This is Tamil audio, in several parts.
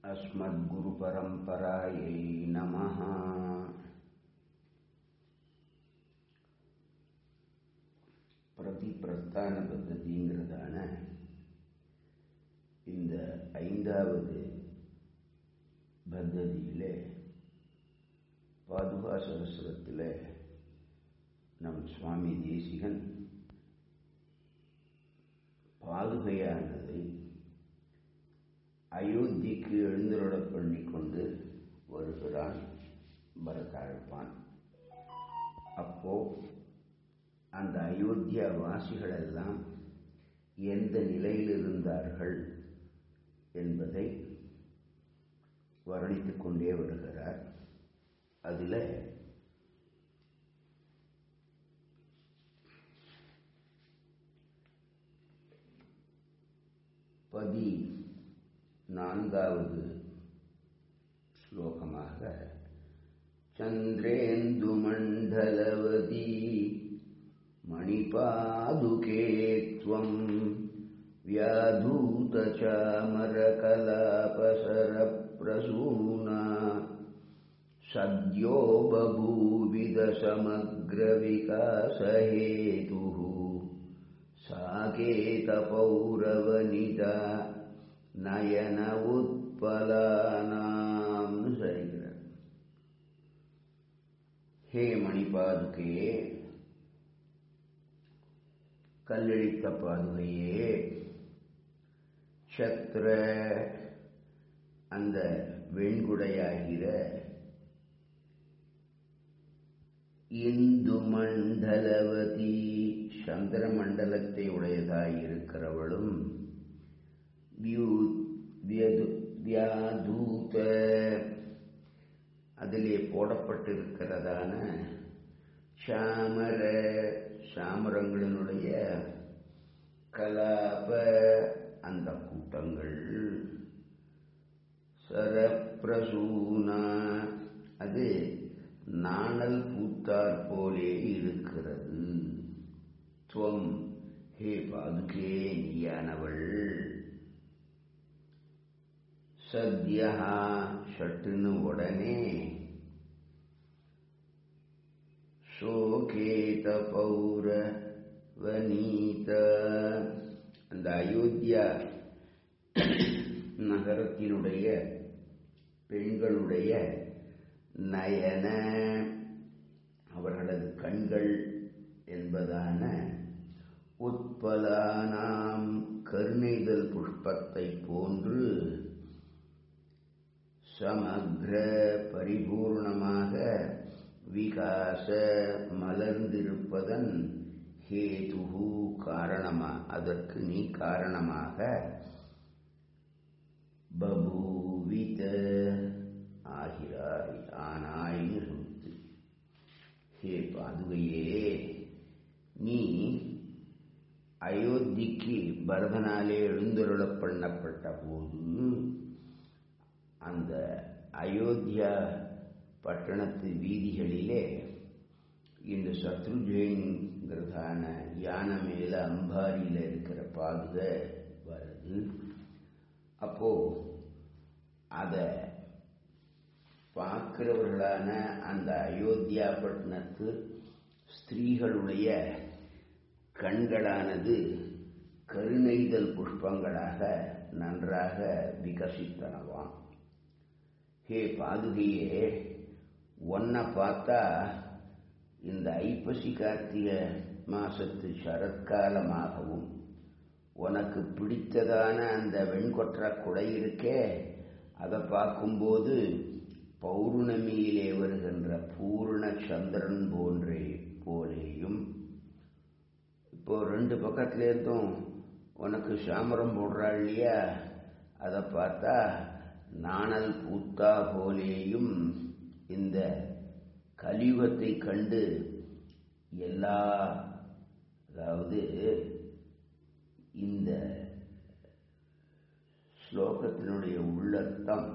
अस्मद्गुरुपरम्परायै नमः பிரதி பிரஸ்தான பద్ధதிங்கிறதான இந்த ஐந்தாவது பத்ததியிலே பாதுகா சகசிரத்தில் நம் சுவாமி தேசிகன் பாதுகையானதை அயோத்திக்கு எழுந்தருளப் பண்ணி கொண்டு வருகிறான் பரதாழ்வான் அப்போ அந்த அயோத்தியா வாசிகளெல்லாம் எந்த நிலையில் இருந்தார்கள் என்பதை வர்ணித்துக் கொண்டே வருகிறார் அதில் பதி நான்காவது ஸ்லோகமாக चन्द्रेन्दुमण्डलवती मणिपादुके त्वम् व्याधूतचामरकलापसरप्रसूना सद्यो बभूविदसमग्रविकासहेतुः साकेतपौरवनिता நயன உத்பலானாம்னு சரிக்கிறார் ஹே மணிபாதுகே கல்லெழித்த பாதுகையே சத்ர அந்த வெண்குடையாகிற இந்து மண்டலவதி சந்திர மண்டலத்தை உடையதாயிருக்கிறவளும் வியாதூத அதிலே போடப்பட்டிருக்கிறதான சாமர சாமரங்களினுடைய கலாப அந்த கூட்டங்கள் சரப்பிரசூனா அது நாணல் பூத்தார் போலே இருக்கிறது துவம் ஹே பாதுகே நீயானவள் சத்யா ஷட்டுன்னு உடனே சோகேத பௌர வனீத அந்த அயோத்தியா நகரத்தினுடைய பெண்களுடைய நயன அவர்களது கண்கள் என்பதான உட்பலானாம் கருணைதல் புஷ்பத்தை போன்று சமக்ர பரிபூர்ணமாக விகாச மலர்ந்திருப்பதன் ஹேதுகு காரணமா அதற்கு நீ காரணமாக பபூவித ஆகிறாய் ஆனாய்னு சொல்லுது ஹே பாதுகையே நீ அயோத்திக்கு பரதனாலே எழுந்தருளப் பண்ணப்பட்ட போது அந்த அயோத்தியா பட்டணத்து வீதிகளிலே இந்த சத்ருஜெயின்கிறதான யானை மேல அம்பாரியில் இருக்கிற பாதுக வருது அப்போ அதை பார்க்கிறவர்களான அந்த அயோத்தியா பட்டணத்து ஸ்திரீகளுடைய கண்களானது கருணைதல் புஷ்பங்களாக நன்றாக விகசித்தனவாம் ஹே பாதுகையே ஒன்ன பார்த்தா இந்த ஐப்பசி கார்த்திக மாசத்து சரத்காலமாகவும் உனக்கு பிடித்ததான அந்த வெண்கொற்ற குடை இருக்கே அதை பார்க்கும்போது பௌர்ணமியிலே வருகின்ற பூர்ண சந்திரன் போன்றே போலேயும் இப்போ ரெண்டு பக்கத்துலேருந்தும் உனக்கு சாமரம் போடுறாள் இல்லையா அதை பார்த்தா நாணல் பூத்தா போலேயும் இந்த கலியுகத்தை கண்டு எல்லா அதாவது இந்த ஸ்லோகத்தினுடைய உள்ளர்த்தம்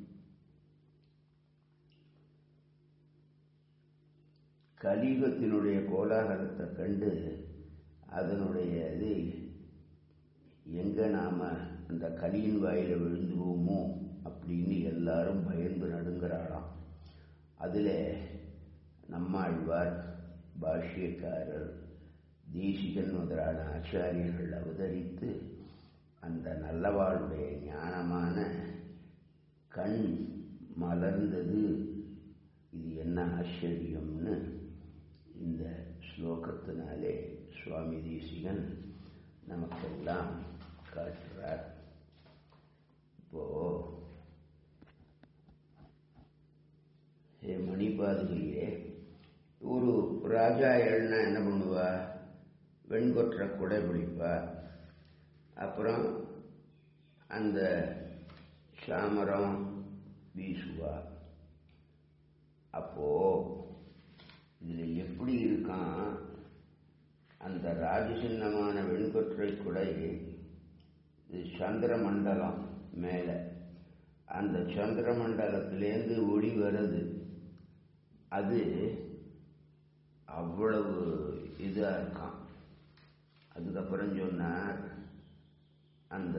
கலியுகத்தினுடைய கோலாகலத்தை கண்டு அதனுடைய இது எங்க நாம அந்த கலியின் வாயில விழுந்துருவோமோ அப்படி அப்படின்னு எல்லாரும் பயந்து நடுங்கிறாளாம் அதில் நம்மாழ்வார் பாஷ்யக்காரர் தேசிகன் முதலான ஆச்சாரியர்கள் அவதரித்து அந்த நல்லவாளுடைய ஞானமான கண் மலர்ந்தது இது என்ன ஆச்சரியம்னு இந்த ஸ்லோகத்தினாலே சுவாமி தேசிகன் நமக்கெல்லாம் காட்டுறார் இப்போ ஹே மணிபாதுகையே ஒரு ராஜா எழுனா என்ன பண்ணுவா வெண்கொற்ற குடை பிடிப்பா அப்புறம் அந்த சாமரம் வீசுவா அப்போ இதில் எப்படி இருக்கான் அந்த ராஜசின்னமான வெண்கொற்றை குடை இது சந்திர மண்டலம் மேலே அந்த சந்திர மண்டலத்திலேருந்து ஒளி வருது அது அவ்வளவு இதாக இருக்கான் அதுக்கப்புறம் சொன்னார் அந்த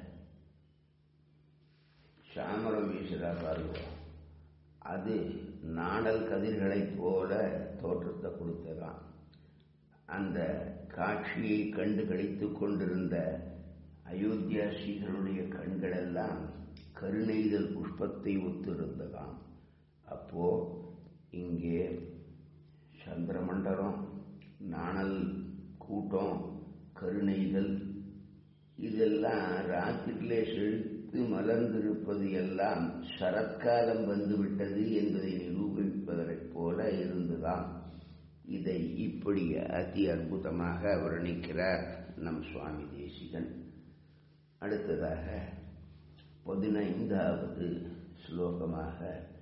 சாமரம் வீசுகிறா பாருங்க அது நாடல் கதிர்களைப் போல தோற்றத்தை கொடுத்ததான் அந்த காட்சியை கண்டு கழித்து கொண்டிருந்த அயோத்தியாசிகளுடைய கண்களெல்லாம் கருணைதல் புஷ்பத்தை ஒத்திருந்ததாம் அப்போ இங்கே சந்திரமண்டலம் நாணல் கூட்டம் கருணைதல் இதெல்லாம் ராத்திரியிலே செழித்து மலர்ந்திருப்பது எல்லாம் சரத்காலம் வந்துவிட்டது என்பதை நிரூபிப்பதைப் போல இருந்துதான் இதை இப்படி அதி அற்புதமாக வர்ணிக்கிறார் நம் சுவாமி தேசிகன் அடுத்ததாக பதினைந்தாவது ஸ்லோகமாக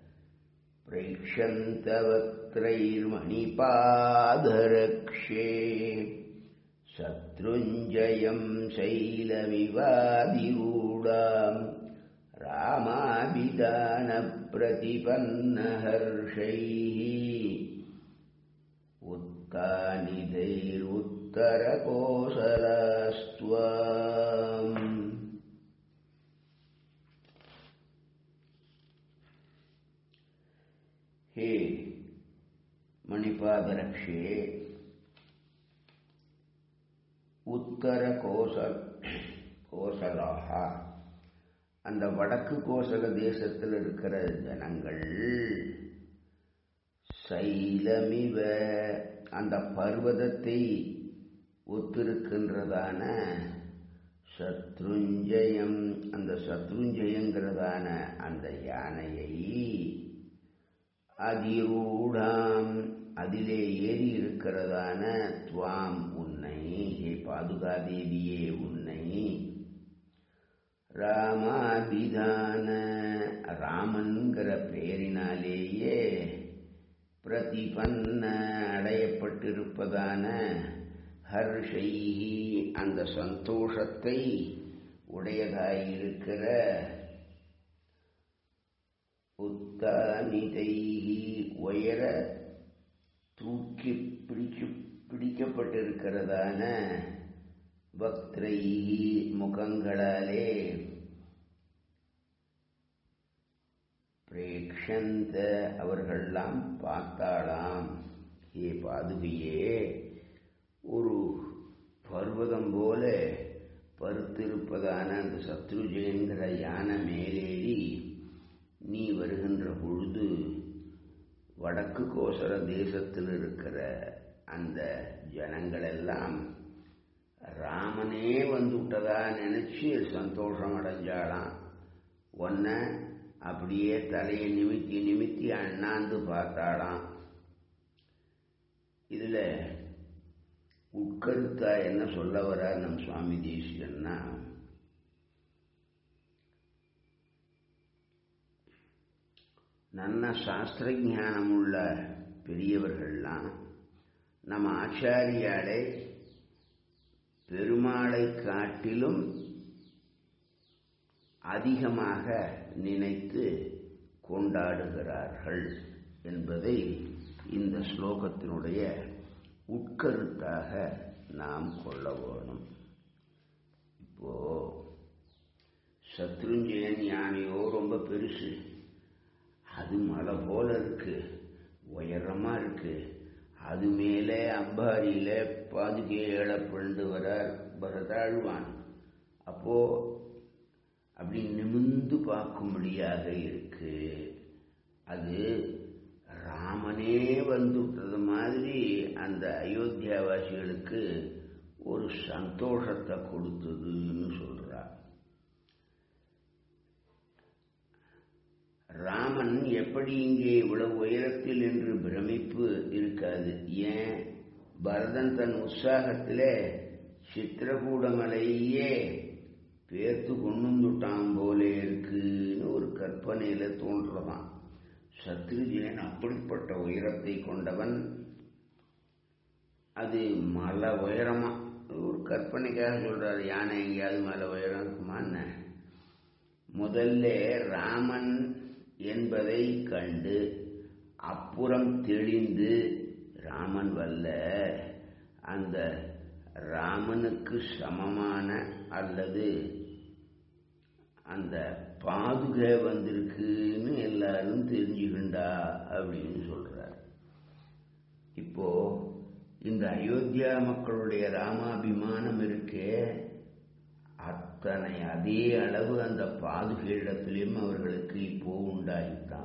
பிரேக்ஷந்தவக்ரைர்மணிபாதரக்ஷே சத்ருஞ்சயம் शैलमिवादिरूढाम् रामाभिधानप्रतिपन्नहर्षैः उत्तानिधैरुत्तरकोसलास्त्वाम् हे மணிபாதரக்ஷே உத்தர கோசல் கோசலாக அந்த வடக்கு கோசல தேசத்தில் இருக்கிற ஜனங்கள் சைலமிவ அந்த பர்வதத்தை ஒத்திருக்கின்றதான சத்ருஞ்சயம் அந்த சத்ருஞ்சயங்கிறதான அந்த யானையை அதிரூடாம் அதிலே ஏறி இருக்கிறதான துவாம் உன்னை ஹே பாதுகாதேவியே உன்னை ராமாபிதான ராமன்கிற பெயரினாலேயே பிரதிபன்ன அடையப்பட்டிருப்பதான ஹர்ஷைஹி அந்த சந்தோஷத்தை உடையதாயிருக்கிற உத்தானிதைஹி உயர தூக்கி பிடிச்சு பிடிக்கப்பட்டிருக்கிறதான பக்திரைஹி முகங்களாலே பிரேக்ஷந்த அவர்கள்லாம் பார்த்தாளாம் ஏ பாதுகையே ஒரு பர்வதம் போல பருத்திருப்பதான அந்த சத்ருஜயங்கிற யானை மேலேறி நீ வருகின்ற பொழுது வடக்கு கோசர தேசத்தில் இருக்கிற அந்த ஜனங்களெல்லாம் ராமனே வந்து விட்டதா நினைச்சு சந்தோஷம் அடைஞ்சாளாம் ஒன்ன அப்படியே தலையை நிமித்தி நிமித்தி அண்ணாந்து பார்த்தாளாம் இதுல உட்கருத்தா என்ன சொல்ல வரார் நம் சுவாமி தேசிகன்னா நல்ல சாஸ்திரஞானமுள்ள பெரியவர்கள்லாம் நம்ம ஆச்சாரியாலே பெருமாளை காட்டிலும் அதிகமாக நினைத்து கொண்டாடுகிறார்கள் என்பதை இந்த ஸ்லோகத்தினுடைய உட்கருத்தாக நாம் கொள்ள வேணும் இப்போ சத்ருஞ்சயன் யானையோ ரொம்ப பெருசு அது மலை போல இருக்கு உயரமா இருக்கு அது மேலே அம்பாரியில பாதுகையை இழப்பிழந்து வரார் பரதாழ்வான் அப்போ அப்படி நிமிந்து பார்க்கும்படியாக இருக்கு அது ராமனே வந்துட்டது மாதிரி அந்த அயோத்தியாவாசிகளுக்கு ஒரு சந்தோஷத்தை கொடுத்ததுன்னு சொல்றார் ராமன் எப்படி இங்கே இவ்வளவு உயரத்தில் என்று பிரமிப்பு இருக்காது ஏன் பரதன் தன் உற்சாகத்திலே சித்திரகூடமலையே பேர்த்து கொண்டுட்டான் போலே இருக்குன்னு ஒரு கற்பனையில தோன்றதான் சத்ருஜினன் அப்படிப்பட்ட உயரத்தை கொண்டவன் அது மலை உயரமா ஒரு கற்பனைக்காக சொல்றாரு யானை எங்கேயாவது மலை உயரம் இருக்குமான்னு முதல்ல ராமன் என்பதை கண்டு அப்புறம் தெளிந்து ராமன் வல்ல அந்த ராமனுக்கு சமமான அல்லது அந்த பாதுகை வந்திருக்குன்னு எல்லாரும் தெரிஞ்சுக்கிண்டா அப்படின்னு சொல்றார் இப்போ இந்த அயோத்தியா மக்களுடைய ராமாபிமானம் இருக்கே அத்தனை அதே அளவு அந்த பாதுகையிடத்திலும் அவர்களுக்கு இப்போ உண்டாயிட்டான்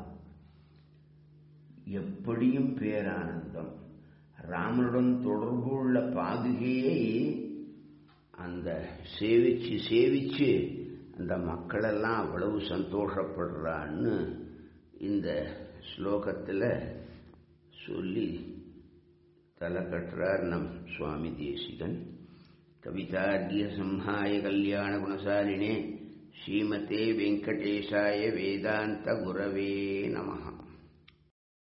எப்படியும் பேரானந்தம் ராமனுடன் தொடர்பு உள்ள பாதுகையை அந்த சேவிச்சு சேவிச்சு அந்த மக்களெல்லாம் அவ்வளவு சந்தோஷப்படுறான்னு இந்த ஸ்லோகத்தில் சொல்லி தலை கட்டுறார் நம் சுவாமி தேசிகன் கவிதார்கிய சம்ஹாய கல்யாண குணசாலினே ஸ்ரீமதே வெங்கடேசாய வேதாந்த குரவே